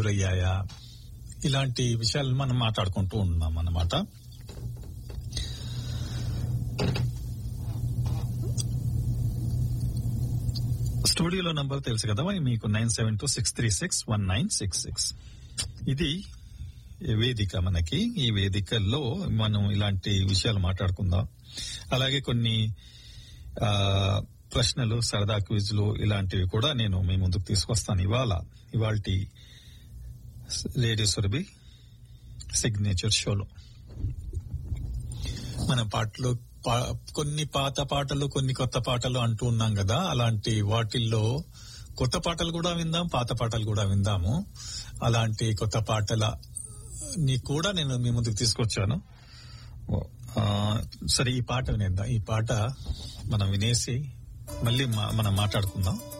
ఎదురయ్యాయా ఇలాంటి విషయాలు మనం మాట్లాడుకుంటూ ఉన్నాం అన్నమాట స్టూడియోలో నంబర్ తెలుసు కదా మరి మీకు nine seven two six three six one nine six six ఇది వేదిక మనకి ఈ వేదికల్లో మనం ఇలాంటి విషయాలు మాట్లాడుకుందాం అలాగే కొన్ని ఆ ప్రశ్నలు సరదా క్విజ్లు ఇలాంటివి కూడా నేను మీ ముందుకు తీసుకొస్తాను ఇవాళ ఇవాళ రేడియో సురభి సిగ్నేచర్ షోలో మన పాటలు పా- కొన్ని పాత పాటలు కొన్ని కొత్త పాటలు అంటూ ఉన్నాం కదా అలాంటి వాటిల్లో కొత్త పాటలు కూడా విందాం పాత పాటలు కూడా విందాము అలాంటి కొత్త పాటల ని కూడా నేను మీ ముందుకు తీసుకొచ్చాను ఆ, సరే ఈ పాట వినేద్దాం ఈ పాట మనం వినేసి మళ్ళీ మా- మనం మాట్లాడుకుందాం